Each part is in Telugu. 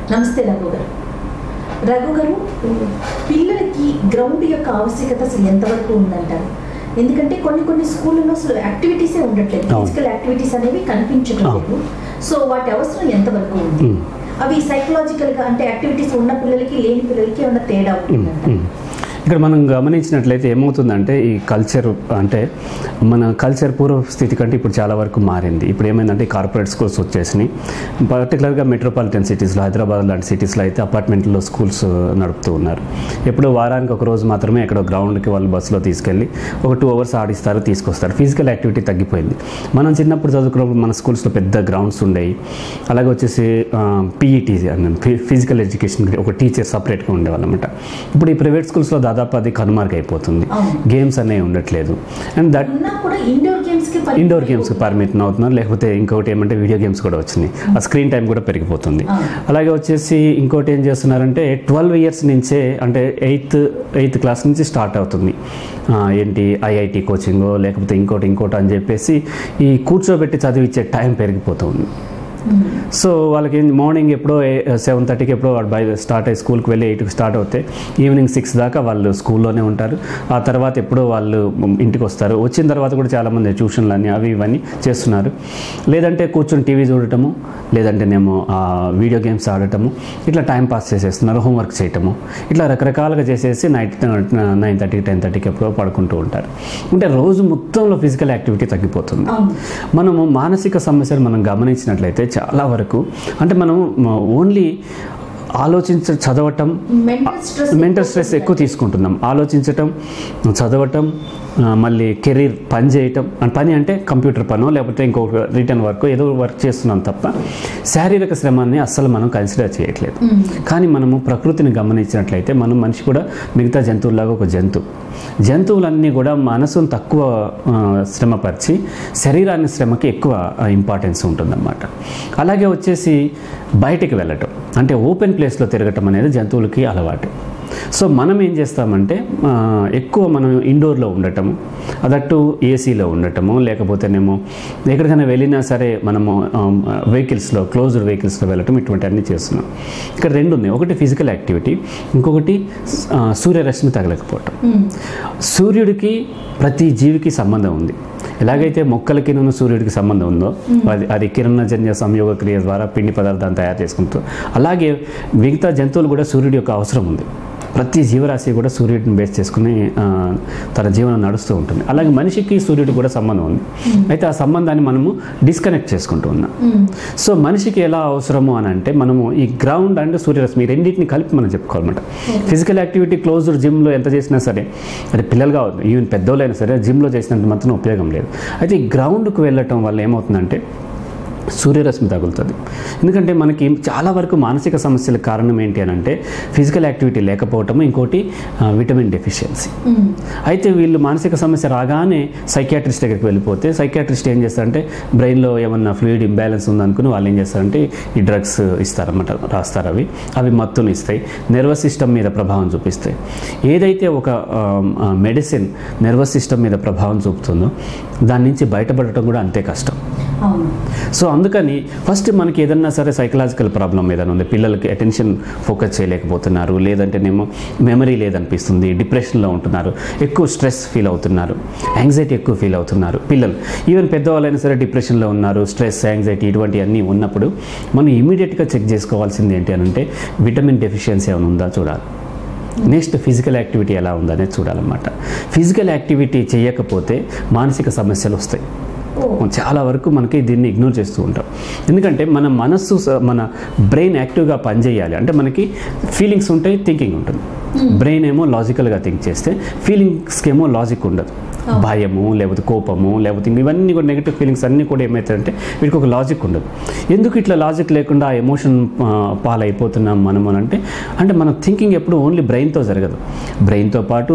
నమస్తే రఘు గారు రఘు గారు పిల్లలకి గ్రౌండ్ యొక్క ఆవశ్యకత అసలు ఎంతవరకు ఉందంటారు ఎందుకంటే కొన్ని కొన్ని స్కూళ్ళలో అసలు యాక్టివిటీసే ఉండట్లేదు అవును. ఫిజికల్ యాక్టివిటీస్ అనేవి కనిపించట్లేదు సో వాటి అవసరం ఎంతవరకు ఉంది మ్మ్. అవి సైకలాజికల్ గా అంటే యాక్టివిటీస్ ఉన్న పిల్లలకి లేని పిల్లలకి ఏమైనా తేడా ఉంటుందంట మ్మ్. ఇక్కడ మనం గమనించినట్లయితే ఏమవుతుందంటే ఈ కల్చర్ అంటే మన కల్చర్ పూర్వ స్థితి కంటే ఇప్పుడు చాలా వరకు మారింది ఇప్పుడు ఏమైందంటే కార్పొరేట్ స్కూల్స్ వచ్చేసినాయి పర్టికులర్గా మెట్రోపాలిటన్ సిటీస్లో హైదరాబాద్ లాంటి సిటీస్లో అయితే అపార్ట్మెంట్లో స్కూల్స్ నడుపుతూ ఉన్నారు ఎప్పుడో వారానికి ఒక రోజు మాత్రమే ఎక్కడో గ్రౌండ్కి వాళ్ళు బస్సులో తీసుకెళ్ళి ఒక టూ అవర్స్ ఆడిస్తారు తీసుకొస్తారు ఫిజికల్ యాక్టివిటీ తగ్గిపోయింది మనం చిన్నప్పుడు చదువుకున్నప్పుడు మన స్కూల్స్లో పెద్ద గ్రౌండ్స్ ఉండేవి అలాగే వచ్చేసి పీఈటీ ఫిజికల్ ఎడ్యుకేషన్ ఒక టీచర్ సపరేట్గా ఉండేవాళ్ళు అనమాట ఇప్పుడు ఈ ప్రైవేట్ స్కూల్స్లో దాదాపు అది కనుమరుగు అయిపోతుంది అవును. గేమ్స్ అనేవి ఉండట్లేదు అండ్ దట్ ఉన్నా కూడా ఇండోర్ గేమ్స్ కి పరిమితం ఇండోర్ గేమ్స్కి పర్మిట్ అవుతున్నారు లేకపోతే ఇంకొకటి ఏమంటే వీడియో గేమ్స్ కూడా వచ్చినాయి ఆ స్క్రీన్ టైం కూడా పెరిగిపోతుంది ఆ. అలాగే వచ్చేసి ఇంకోటి ఏం చేస్తున్నారంటే ట్వెల్వ్ ఇయర్స్ నుంచే అంటే ఎయిత్ ఎయిత్ క్లాస్ నుంచి స్టార్ట్ అవుతుంది ఆ, ఏంటి ఐఐటి కోచింగ్ లేకపోతే ఇంకోటి ఇంకోటి అని చెప్పేసి ఈ కూర్చోబెట్టి చదివించే టైం పెరిగిపోతుంది మ్మ్. సో వాళ్ళకి మార్నింగ్ ఎప్పుడో సెవెన్ థర్టీకి ఎప్పుడో వాడు బయట స్టార్ట్ అయ్యి స్కూల్కి వెళ్ళి ఎయిట్కి స్టార్ట్ అవుతే ఈవినింగ్ సిక్స్ దాకా వాళ్ళు స్కూల్లోనే ఉంటారు ఆ తర్వాత ఎప్పుడో వాళ్ళు ఇంటికి వస్తారు వచ్చిన తర్వాత కూడా చాలామంది ట్యూషన్లు అని అవి ఇవన్నీ చేస్తున్నారు లేదంటే కూర్చొని టీవీ చూడటము లేదంటేనేమో ఆ వీడియో గేమ్స్ ఆడటము ఇట్లా టైం పాస్ చేసేస్తున్నారు హోంవర్క్ చేయటము ఇట్లా రకరకాలుగా చేసేసి నైట్ నైన్ థర్టీ టెన్ థర్టీకి ఎప్పుడో పడుకుంటూ ఉంటారు అంటే రోజు మొత్తంలో ఫిజికల్ యాక్టివిటీ తగ్గిపోతుంది అవును మనము మానసిక సమస్యలు మనం గమనించినట్లయితే చాలా వరకు అంటే మనం ఓన్లీ ఆలోచించ చదవటం మెంటల్ స్ట్రెస్ మెంటల్ స్ట్రెస్ ఎక్కువ తీసుకుంటున్నాం ఆలోచించటం చదవటం ఆ, మళ్ళీ కెరీర్ పని చేయటం అండ్ పని అంటే కంప్యూటర్ పనో లేకపోతే ఇంకొక రిటర్న్ వర్క్ ఏదో వర్క్ చేస్తున్నాం తప్ప శారీరక శ్రమాన్ని అస్సలు మనం కన్సిడర్ చేయట్లేదు మ్మ్. కానీ మనము ప్రకృతిని గమనించినట్లయితే మనం మనిషి కూడా మిగతా జంతువులాగా ఒక జంతువు జంతువులన్నీ కూడా మనసును తక్కువ ఆ, శ్రమపరిచి శరీరాన్ని శ్రమకి ఎక్కువ ఇంపార్టెన్స్ ఉంటుందన్నమాట అలాగే వచ్చేసి బయటికి వెళ్ళటం అంటే ఓపెన్ ప్లేస్లో తిరగటం అనేది జంతువులకి అలవాటు సో మనం ఏం చేస్తామంటే ఆ, ఎక్కువ మనం ఇండోర్లో ఉండటము అదట్టు ఏసీలో ఉండటము లేకపోతేనేమో ఎక్కడికైనా వెళ్ళినా సరే మనము వెహికల్స్లో క్లోజ్డ్ వెహికల్స్లో వెళ్ళటం ఇటువంటి అన్నీ చేస్తున్నాం ఇక్కడ రెండు ఉన్నాయి ఒకటి ఫిజికల్ యాక్టివిటీ ఇంకొకటి ఆ, సూర్యరశ్మి తగలకపోవటం మ్మ్. సూర్యుడికి ప్రతి జీవికి సంబంధం ఉంది ఎలాగైతే మొక్కలకి నూనె సూర్యుడికి సంబంధం ఉందో అది అది కిరణజన్య సంయోగ క్రియ ద్వారా పిండి పదార్థాన్ని తయారు చేసుకుంటూ అలాగే మిగతా జంతువులు కూడా సూర్యుడి యొక్క అవసరం ఉంది ప్రతి జీవరాశి కూడా సూర్యుడిని బేస్ చేసుకుని ఆ, తన జీవనం నడుస్తూ ఉంటుంది అలాగే మనిషికి సూర్యుడికి కూడా సంబంధం ఉంది అయితే ఆ సంబంధాన్ని మనము డిస్కనెక్ట్ చేసుకుంటూ ఉన్నాం మ్మ్. సో మనిషికి ఎలా అవసరము అని అంటే మనము ఈ గ్రౌండ్ అండ్ సూర్యరశ్మి ఈ రెండింటిని కలిపి మనం చెప్పుకోవాలన్నమాట ఫిజికల్ యాక్టివిటీ క్లోజ్డ్ జిమ్లో ఎంత చేసినా సరే అది పిల్లలు కావద్దు ఈవెన్ పెద్దోళ్ళైనా సరే జిమ్లో చేసినంత మాత్రం ఉపయోగం లేదు అయితే ఈ గ్రౌండ్కి వెళ్ళటం వల్ల ఏమవుతుందంటే సూర్యరశ్మి తగులుతుంది ఎందుకంటే మనకి చాలా వరకు మానసిక సమస్యలకు కారణం ఏంటి అని అంటే ఫిజికల్ యాక్టివిటీ లేకపోవటము ఇంకోటి ఆ, విటమిన్ డెఫిషియన్సీ మ్మ్. అయితే వీళ్ళు మానసిక సమస్య రాగానే సైకియాట్రిస్ట్ దగ్గరికి వెళ్ళిపోతే సైకియాట్రిస్ట్ ఏం చేస్తారంటే బ్రెయిన్లో ఏమన్నా ఫ్లూయిడ్ ఇంబ్యాలెన్స్ ఉందనుకుని వాళ్ళు ఏం చేస్తారంటే ఈ డ్రగ్స్ ఇస్తారన్నమాట రాస్తారు అవి అవి మత్తుని ఇస్తాయి నర్వస్ సిస్టమ్ మీద ప్రభావం చూపిస్తాయి ఏదైతే ఒక మెడిసిన్ నర్వస్ సిస్టమ్ మీద ప్రభావం చూపుతుందో దాని నుంచి బయటపడటం కూడా అంతే కష్టం అవును సో అందుకని ఫస్ట్ మనకి ఏదన్నా సరే సైకలాజికల్ ప్రాబ్లం ఏదైనా ఉంది పిల్లలకి అటెన్షన్ ఫోకస్ చేయలేకపోతున్నారు లేదంటేనేమో మెమరీ లేదనిపిస్తుంది డిప్రెషన్లో ఉంటున్నారు ఎక్కువ స్ట్రెస్ ఫీల్ అవుతున్నారు యాంగ్జైటీ ఎక్కువ ఫీల్ అవుతున్నారు పిల్లలు ఈవెన్ పెద్దవాళ్ళైనా సరే డిప్రెషన్లో ఉన్నారు స్ట్రెస్ యాంగ్జైటీ ఇటువంటివన్నీ ఉన్నప్పుడు మనం ఇమీడియట్గా చెక్ చేసుకోవాల్సింది ఏంటి అని అంటే విటమిన్ డెఫిషియన్సీ ఏమైనా ఉందా చూడాలి నెక్స్ట్ ఫిజికల్ యాక్టివిటీ ఎలా ఉందనేది చూడాలన్నమాట ఫిజికల్ యాక్టివిటీ చేయకపోతే మానసిక సమస్యలు వస్తాయి ఓ చాలా వరకు మనకి దీన్ని ఇగ్నోర్ చేస్తూ ఉంటాం ఎందుకంటే మన మనస్సు స- మన బ్రెయిన్ యాక్టివ్గా పనిచేయాలి అంటే మనకి ఫీలింగ్స్ ఉంటాయి థింకింగ్ ఉంటుంది బ్రెయిన్ ఏమో లాజికల్గా థింక్ చేస్తే ఫీలింగ్స్కి ఏమో లాజిక్ ఉండదు భయము లేకపోతే కోపము లేకపోతే ఇంక ఇవన్నీ కూడా నెగిటివ్ ఫీలింగ్స్ అన్నీ కూడా ఏమవుతాయంటే వీటికి ఒక లాజిక్ ఉండదు ఎందుకు ఇట్లా లాజిక్ లేకుండా ఆ ఎమోషన్ పాలైపోతున్నాం మనం అని అంటే అంటే మన థింకింగ్ ఎప్పుడు ఓన్లీ బ్రెయిన్తో జరగదు బ్రెయిన్తో పాటు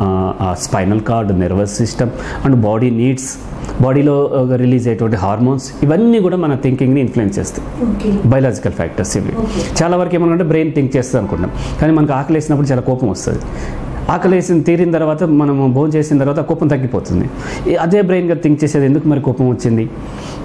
spinal cord nervous system and body needs బాడీలో రిలీజ్ అయ్యేటువంటి హార్మోన్స్ ఇవన్నీ కూడా మన థింకింగ్ని ఇన్ఫ్లుయెన్స్ చేస్తాయి ఓకే బయలాజికల్ ఫ్యాక్టర్స్ ఇవి Okay. చాలా వరకు ఏమన్నా బ్రెయిన్ థింక్ చేస్తుంది అనుకుంటాం కానీ మనకు ఆకలి వేసినప్పుడు చాలా కోపం వస్తుంది ఆకలి వేసిన తీరిన తర్వాత మనము భోజనం చేసిన తర్వాత కోపం తగ్గిపోతుంది ఈ- అదే బ్రెయిన్గా థింక్ చేసేది ఎందుకు మరి కోపం వచ్చింది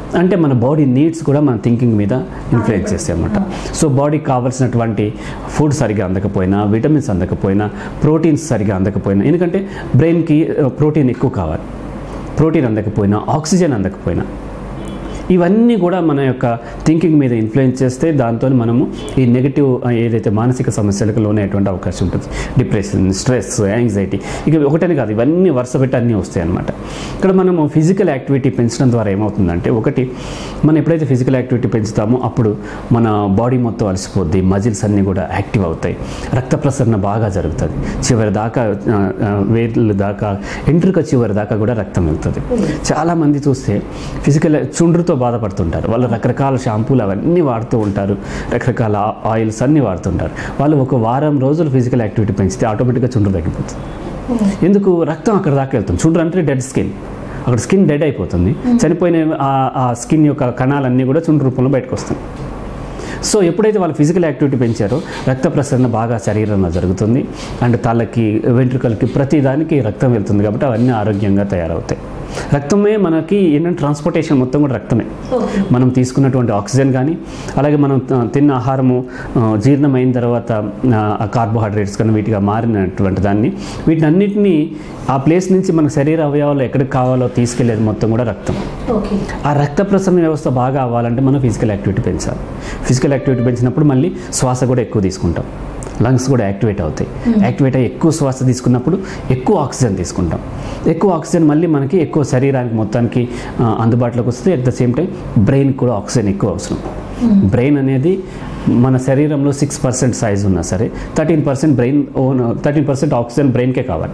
అంటే మన బాడీ నీడ్స్ కూడా మన థింకింగ్ మీద ఇన్ఫ్లుయెన్స్ చేస్తాయి అనమాట సో బాడీకి కావాల్సినటువంటి ఫుడ్ సరిగా అందకపోయినా విటమిన్స్ అందకపోయినా ప్రోటీన్స్ సరిగా అందకపోయినా ఎందుకంటే బ్రెయిన్కి ప్రోటీన్ ఎక్కువ కావాలి ప్రోటీన్ అందకపోయినా ఆక్సిజన్ అందకపోయినా ఇవన్నీ కూడా మన యొక్క థింకింగ్ మీద ఇన్ఫ్లుయెన్స్ చేస్తే దాంతో మనము ఈ నెగిటివ్ ఏదైతే మానసిక సమస్యలకు లోనయ్యేటువంటి అవకాశం ఉంటుంది డిప్రెషన్ స్ట్రెస్ యాంగ్జైటీ ఇక ఒకటని కాదు ఇవన్నీ వరుస పెట్టి అన్నీ వస్తాయి అనమాట ఇక్కడ మనము ఫిజికల్ యాక్టివిటీ పెంచడం ద్వారా ఏమవుతుందంటే ఒకటి మనం ఎప్పుడైతే ఫిజికల్ యాక్టివిటీ పెంచుతామో అప్పుడు మన బాడీ మొత్తం అలసిపోద్ది మజిల్స్ అన్నీ కూడా యాక్టివ్ అవుతాయి రక్త ప్రసరణ బాగా జరుగుతుంది చివరి దాకా ఆ, ఆ, వేర్లు దాకా ఎంట్రుక చివరి దాకా కూడా రక్తం వెళ్తుంది చాలామంది చూస్తే ఫిజికల్ చుండ్రుతో బాధపడుతుంటారు వాళ్ళు రకరకాల షాంపూలు అవన్నీ వాడుతూ ఉంటారు రకరకాల ఆయిల్స్ అన్నీ వాడుతుంటారు వాళ్ళు ఒక వారం రోజులు ఫిజికల్ యాక్టివిటీ పెంచితే ఆటోమేటిక్గా చుండ్రు తగ్గిపోతుంది ఎందుకు రక్తం అక్కడ దాకా వెళ్తుంది చుండ్రు అంటే డెడ్ స్కిన్ అక్కడ స్కిన్ డెడ్ అయిపోతుంది చనిపోయిన ఆ- ఆ స్కిన్ యొక్క కణాలన్నీ కూడా చుండ్రు రూపంలో బయటకు వస్తాయి సో ఎప్పుడైతే వాళ్ళు ఫిజికల్ యాక్టివిటీ పెంచారో రక్త ప్రసరణ బాగా శరీరంలో జరుగుతుంది అండ్ తలకి వెంట్రుకలకి ప్రతి దానికి రక్తం వెళ్తుంది కాబట్టి అవన్నీ ఆరోగ్యంగా తయారవుతాయి రక్తమే మనకి ఏంటంటే ట్రాన్స్పోర్టేషన్ మొత్తం కూడా రక్తమే ఓకే మనం తీసుకున్నటువంటి ఆక్సిజన్ కానీ అలాగే మనం త- తిన్న ఆహారము ఆ, జీర్ణమైన తర్వాత ఆ కార్బోహైడ్రేట్స్ కానీ వీటిగా మారినటువంటి దాన్ని వీటిని అన్నిటినీ ఆ ప్లేస్ నుంచి మన శరీర అవయవాలు ఎక్కడికి కావాలో తీసుకెళ్లేది మొత్తం కూడా రక్తం ఓకే ఆ రక్త ప్రసరణ వ్యవస్థ బాగా అవ్వాలంటే మనం ఫిజికల్ యాక్టివిటీ పెంచాలి ఫిజికల్ యాక్టివిటీ పెంచినప్పుడు మళ్ళీ శ్వాస కూడా ఎక్కువ తీసుకుంటాం లంగ్స్ కూడా యాక్టివేట్ అవుతాయి యాక్టివేట్ అయ్యి ఎక్కువ శ్వాస తీసుకున్నప్పుడు ఎక్కువ ఆక్సిజన్ తీసుకుంటాం ఎక్కువ ఆక్సిజన్ మళ్ళీ మనకి ఎక్కువ శరీరానికి మొత్తానికి ఆ, అందుబాటులోకి వస్తే at the same time brain కూడా ఆక్సిజన్ ఎక్కువ అవసరం బ్రెయిన్ అనేది మన శరీరంలో సిక్స్ పర్సెంట్ సైజ్ ఉన్నా సరే thirteen percent brain own thirteen percent oxygen బ్రెయిన్కే కావాలి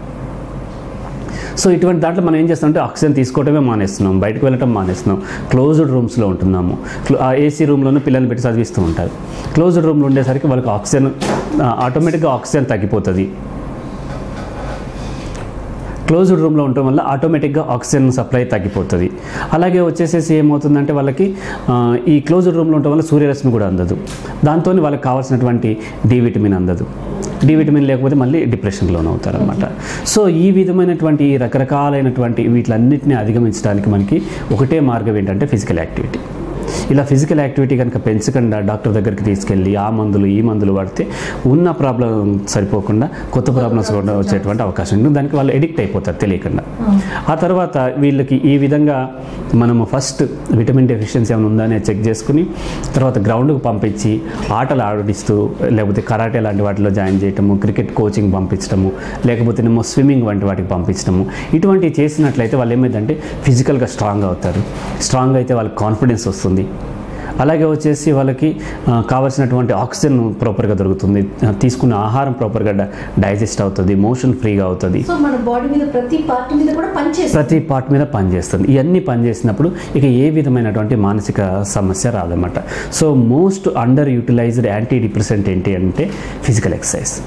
సో ఇటువంటి దాంట్లో మనం ఏం చేస్తామంటే ఆక్సిజన్ తీసుకోవడమే మానేస్తున్నాం బయటకు వెళ్ళటం మానేస్తున్నాం క్లోజ్డ్ రూమ్స్లో ఉంటున్నాము క్లో- ఆ ఏసీ రూమ్లోనే పిల్లల్ని పెట్టి చదివిస్తూ ఉంటారు క్లోజ్డ్ రూమ్లో ఉండేసరికి వాళ్ళకి ఆక్సిజన్ ఆ, ఆటోమేటిక్గా ఆక్సిజన్ తగ్గిపోతుంది క్లోజ్డ్ రూమ్లో ఉండటం వల్ల ఆటోమేటిక్గా ఆక్సిజన్ సప్లై తగ్గిపోతుంది అలాగే వచ్చేసేసి ఏమవుతుందంటే వాళ్ళకి ఆ, ఈ క్లోజ్డ్ రూమ్లో ఉండటం వల్ల సూర్యరశ్మి కూడా అందదు దాంతో వాళ్ళకి కావాల్సినటువంటి డి విటమిన్ అందదు డి విటమిన్ లేకపోతే మళ్ళీ డిప్రెషన్లో అవుతారు అనమాట సో ఈ విధమైనటువంటి ఈ రకరకాలైనటువంటి వీటిలన్నింటినీ అధిగమించడానికి మనకి ఒకటే మార్గం ఏంటంటే ఫిజికల్ యాక్టివిటీ ఇలా ఫిజికల్ యాక్టివిటీ కనుక పెంచకుండా డాక్టర్ దగ్గరికి తీసుకెళ్ళి ఆ మందులు ఈ మందులు వాడితే ఉన్న ప్రాబ్లం సరిపోకుండా కొత్త ప్రాబ్లమ్స్ కూడా వచ్చేటువంటి అవకాశం ఉంటుంది దానికి వాళ్ళు ఎడిక్ట్ అయిపోతారు తెలియకుండా ఆ తర్వాత వీళ్ళకి ఈ విధంగా మనము ఫస్ట్ విటమిన్ డెఫిషియన్సీ ఏమైనా ఉందా అనేది చెక్ చేసుకుని తర్వాత గ్రౌండ్కి పంపించి ఆటలు ఆడిస్తూ లేకపోతే కరాటే లాంటి వాటిలో జాయిన్ చేయటము క్రికెట్ కోచింగ్ పంపించడము లేకపోతేనేమో స్విమ్మింగ్ వంటి వాటికి పంపించడము ఇటువంటివి చేసినట్లయితే వాళ్ళు ఏమైందంటే ఫిజికల్గా స్ట్రాంగ్ అవుతారు స్ట్రాంగ్ అయితే వాళ్ళకి కాన్ఫిడెన్స్ వస్తుంది అలాగే వచ్చేసి వాళ్ళకి ఆ, కావాల్సినటువంటి ఆక్సిజన్ ప్రాపర్గా దొరుకుతుంది ఆ, తీసుకున్న ఆహారం ప్రాపర్గా డైజెస్ట్ అవుతుంది మోషన్ ఫ్రీగా అవుతుంది సో మన బాడీ మీద ప్రతి పార్ట్ మీద కూడా పనిచేస్తుంది ప్రతి పార్ట్ మీద పనిచేస్తుంది ఇవన్నీ పనిచేసినప్పుడు ఇక ఏ విధమైనటువంటి మానసిక సమస్య రాదన్నమాట so most underutilized antidepressant ఏంటి అంటే ఫిజికల్ ఎక్సర్సైజ్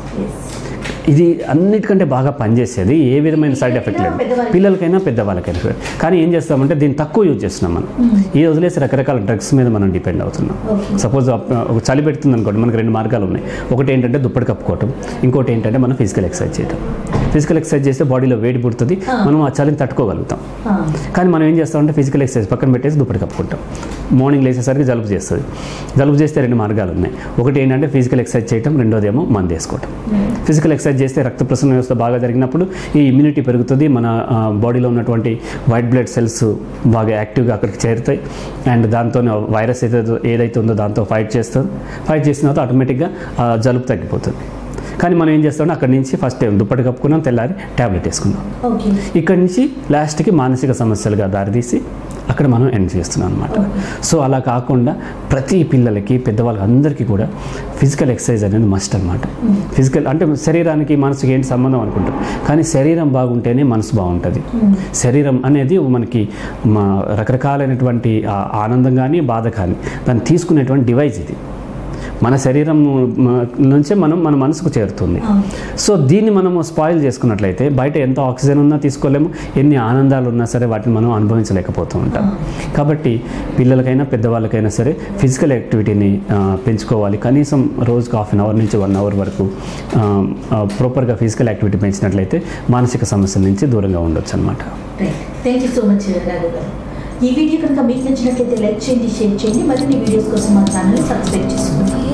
ఇది అన్నిటికంటే బాగా పనిచేసేది ఏ విధమైన సైడ్ ఎఫెక్ట్ లేదు పెద్దవాళ్ళకి. పిల్లలకైనా పెద్దవాళ్ళకైనా సరే. కానీ ఏం చేస్తామంటే దీన్ని తక్కువ యూజ్ చేస్తున్నాం మనం ఈ వదిలేసి రకరకాల డ్రగ్స్ మీద మనం డిపెండ్ అవుతున్నాం Okay. సపోజ్ ఒక చలి పెడుతుంది అనుకోండి మనకు రెండు మార్గాలు ఉన్నాయి ఒకటి ఏంటంటే దుప్పటి కప్పుకోవటం ఇంకోటి ఏంటంటే మనం ఫిజికల్ ఎక్సర్సైజ్ చేయటం ఫిజికల్ ఎక్సర్సైజ్ చేస్తే బాడీలో వేడి పుడుతుంది Ah. మనం ఆ చలిని తట్టుకోగలుగుతాం ఆ, కానీ మనం ఏం చేస్తామంటే ఫిజికల్ ఎక్సర్సైజ్ పక్కన పెట్టేసి దుప్పటి కప్పుకుంటాం మార్నింగ్ లేచేసరికి జలుబు చేస్తుంది జలుబు చేస్తే రెండు మార్గాలు ఉన్నాయి ఒకటి ఏంటంటే ఫిజికల్ ఎక్సర్సైజ్ చేయటం రెండోది ఏమో మందు వేసుకోవటం ఫిజికల్ ఎక్సర్సైజ్ చేస్తే రక్త ప్రసరణ వ్యవస్థ బాగా జరిగినప్పుడు ఈ ఇమ్యూనిటీ పెరుగుతుంది మన ఆ, బాడీలో ఉన్నటువంటి వైట్ బ్లడ్ సెల్స్ బాగా యాక్టివ్గా అక్కడికి చేరుతాయి అండ్ దాంతో వైరస్ ఏదైతే ఏదైతే ఉందో దాంతో ఫైట్ చేస్తుంది ఫైట్ చేసిన తర్వాత ఆటోమేటిక్గా ఆ జలుబు తగ్గిపోతుంది కానీ మనం ఏం చేస్తామంటే అక్కడి నుంచి ఫస్ట్ టైం దుప్పటి కప్పుకున్నాం తెల్లారి ట్యాబ్లెట్ వేసుకున్నాం ఓకే ఇక్కడి నుంచి లాస్ట్కి మానసిక సమస్యలుగా దారితీసి అక్కడ మనం ఎండ్ చేస్తున్నాం అనమాట సో అలా కాకుండా ప్రతి పిల్లలకి పెద్దవాళ్ళకి అందరికీ కూడా ఫిజికల్ ఎక్సర్సైజ్ అనేది మస్ట్ అనమాట ఫిజికల్ అంటే శరీరానికి మనసుకి ఏంటి సంబంధం అనుకుంటాం కానీ శరీరం బాగుంటేనే మనసు బాగుంటుంది శరీరం అనేది మనకి మా రకరకాలైనటువంటి ఆ ఆనందం కానీ బాధ కానీ దాన్ని తీసుకునేటువంటి డివైస్ ఇది మన శరీరం మ- నుంచే మనం మన మనసుకు చేరుతుంది అవును. సో దీన్ని మనము స్పాయిల్ చేసుకున్నట్లయితే బయట ఎంత ఆక్సిజన్ ఉన్నా తీసుకోలేము ఎన్ని ఆనందాలు ఉన్నా సరే వాటిని మనం అనుభవించలేకపోతూ ఉంటాం కాబట్టి పిల్లలకైనా పెద్దవాళ్ళకైనా సరే ఫిజికల్ యాక్టివిటీని ఆ, పెంచుకోవాలి కనీసం రోజుకి హాఫ్ అన్ అవర్ నుంచి వన్ అవర్ వరకు ప్రాపర్గా ఫిజికల్ యాక్టివిటీ పెంచినట్లయితే మానసిక సమస్యల నుంచి దూరంగా ఉండొచ్చు అనమాట right thank you so much Raghav garu ఈ వీడియో కనుక మీకు నచ్చినట్లయితే లైక్ చేయండి షేర్ చేయండి మరిన్ని వీడియోస్ కోసం మా ఛానల్ని సబ్స్క్రైబ్ చేసుకోండి